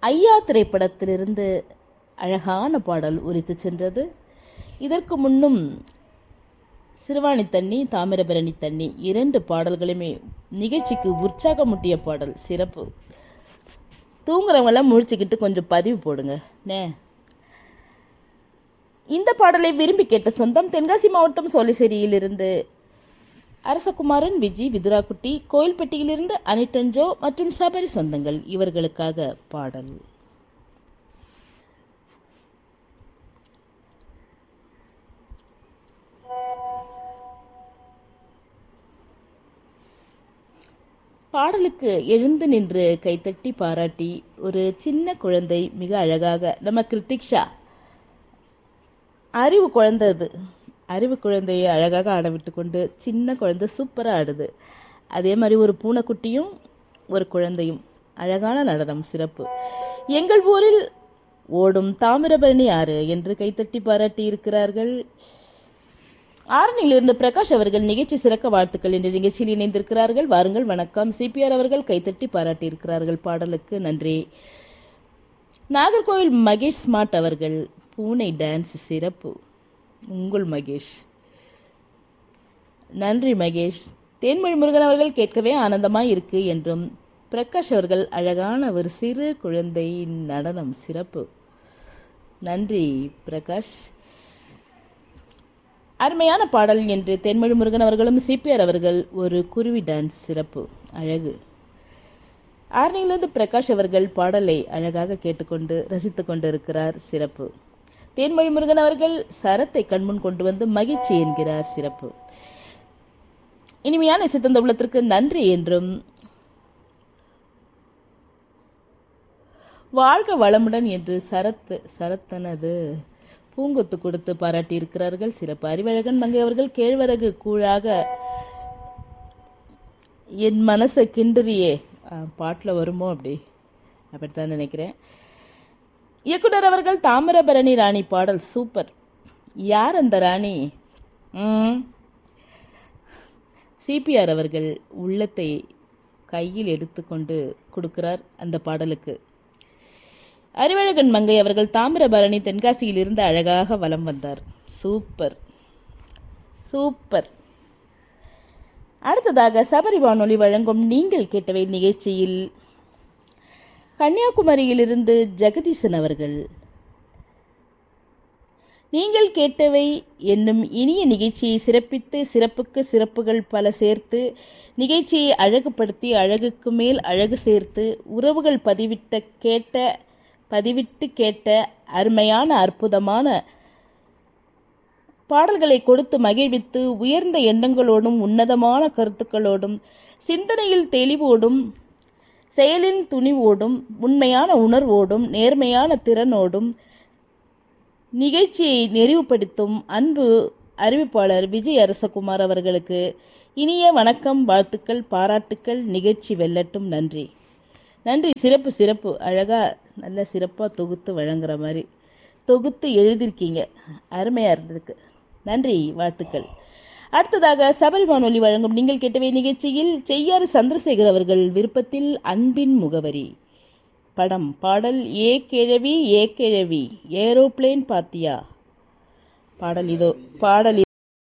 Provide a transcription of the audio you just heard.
ஐயா திரைப்படத்திலிருந்து அழகான பாடல் உரித்து சென்றது இதற்கு முன்னும் சிறுவாணி தண்ணி தாமிரபரணி தண்ணி இரண்டு பாடல்களுமே நிகழ்ச்சிக்கு உற்சாகமூட்டிய பாடல் சிறப்பு தூங்குறவங்கெல்லாம் முழிச்சுக்கிட்டு கொஞ்சம் பதிவு போடுங்க நே இந்த பாடலை விரும்பி கேட்ட சொந்தம் தென்காசி மாவட்டம் சோலைசேரியிலிருந்து அரசகுமாரன் விஜி விதுராக்குட்டி கோயில்பட்டியிலிருந்து அனிட்டஞ்சோ மற்றும் சபரி சொந்தங்கள் இவர்களுக்காக பாடல் பாடலுக்கு எழுந்து நின்று கைத்தட்டி பாராட்டி ஒரு சின்ன குழந்தை மிக அழகாக நம்ம கிருத்திக்ஷா அறிவு குழந்தை அது அறிவு குழந்தையை அழகாக ஆட விட்டு கொண்டு சின்ன குழந்தை சூப்பராக ஆடுது அதே மாதிரி ஒரு பூனைக்குட்டியும் ஒரு குழந்தையும் அழகான நடனம் சிறப்பு எங்கள் ஊரில் ஓடும் தாமிரபரணி ஆறு என்று கைத்தட்டி பாராட்டி இருக்கிறார்கள் ஆரணியிலிருந்து பிரகாஷ் அவர்கள் நிகழ்ச்சி சிறக்க வாழ்த்துக்கள் என்ற நிகழ்ச்சியில் இணைந்திருக்கிறார்கள் வாருங்கள் வணக்கம் சிபிஆர் அவர்கள் கைத்தட்டி பாராட்டியிருக்கிறார்கள் பாடலுக்கு நன்றி நாகர்கோவில் மகேஷ் ஸ்மார்ட் அவர்கள் பூனை டான்ஸ் சிறப்பு உங்கள் மகேஷ் நன்றி மகேஷ் தேன்மொழி முருகன் அவர்கள் கேட்கவே ஆனந்தமாய் இருக்கு என்றும் பிரகாஷ் அவர்கள் அழகான ஒரு சிறு குழந்தையின் நடனம் சிறப்பு நன்றி பிரகாஷ் அருமையான பாடல் என்று தென்மொழி முருகன் அவர்களும் சிபிஆர் அவர்கள் ஒரு குருவி டான்ஸ் சிறப்பு அழகு ஆரணியிலிருந்து பிரகாஷ் அவர்கள் பாடலை அழகாக கேட்டுக்கொண்டு ரசித்து கொண்டிருக்கிறார் சிறப்பு தேன்மொழி முருகன் அவர்கள் சரத்தை கண்முன் கொண்டு வந்து மகிழ்ச்சி என்கிறார் சிறப்பு இனிமையான சித்தந்த உள்ளத்திற்கு நன்றி என்றும் வாழ்க வளமுடன் என்று சரத் சரத்தனது பூங்கொத்து கொடுத்து பாராட்டியிருக்கிறார்கள் சிறப்பு அறிவழகன் மங்கை அவர்கள் கேழ்வரகு கூழாக என் மனசை கிண்டுறியே பாட்டில் வருமோ அப்படி அப்படித்தான் நினைக்கிறேன் இயக்குனர் அவர்கள் தாமிரபரணி ராணி பாடல் சூப்பர் யார் அந்த ராணி ம் சிபிஆர் அவர்கள் உள்ளத்தை கையில் எடுத்துக்கொண்டு கொடுக்கிறார் அந்த பாடலுக்கு அறிவழகன் மங்கை அவர்கள் தாமிரபரணி தென்காசியில் இருந்து அழகாக வலம் வந்தார் சூப்பர் சூப்பர் அடுத்ததாக சபரி வானொலி வழங்கும் நீங்கள் கேட்டவை நிகழ்ச்சியில் கன்னியாகுமரியிலிருந்து ஜெகதீசன் அவர்கள் நீங்கள் கேட்டவை என்னும் இனிய நிகழ்ச்சியை சிறப்பித்து சிறப்புக்கு சிறப்புகள் பல சேர்த்து நிகழ்ச்சியை அழகுபடுத்தி அழகுக்கு மேல் அழகு சேர்த்து உறவுகள் பதிவிட்ட கேட்ட பதிவிட்டு கேட்ட அருமையான அற்புதமான பாடல்களை கொடுத்து மகிழ்வித்து உயர்ந்த எண்ணங்களோடும் உன்னதமான கருத்துக்களோடும் சிந்தனையில் தெளிவோடும் செயலின் துணிவோடும் உண்மையான உணர்வோடும் நேர்மையான திறனோடும் நிகழ்ச்சியை நெறிவுபடுத்தும் அன்பு அறிவிப்பாளர் விஜய் அரசகுமார் அவர்களுக்கு இனிய வணக்கம் வாழ்த்துக்கள் பாராட்டுக்கள் நிகழ்ச்சி வெல்லட்டும் நன்றி நன்றி சிறப்பு சிறப்பு அழகாக நல்ல சிறப்பாக தொகுத்து வழங்குற மாதிரி தொகுத்து எழுதியிருக்கீங்க அருமையாக இருந்ததுக்கு நன்றி வாழ்த்துக்கள் அடுத்ததாக சபரி வானொலி வழங்கும் நீங்கள் கேட்டவை நிகழ்ச்சியில் செய்யாறு சந்திரசேகர் அவர்கள் விருப்பத்தில் அன்பின் முகவரி படம் பாடல் ஏ கிழவி ஏ கிழவி ஏரோப்ளேன் பாத்தியா பாடல் இதோ பாடல்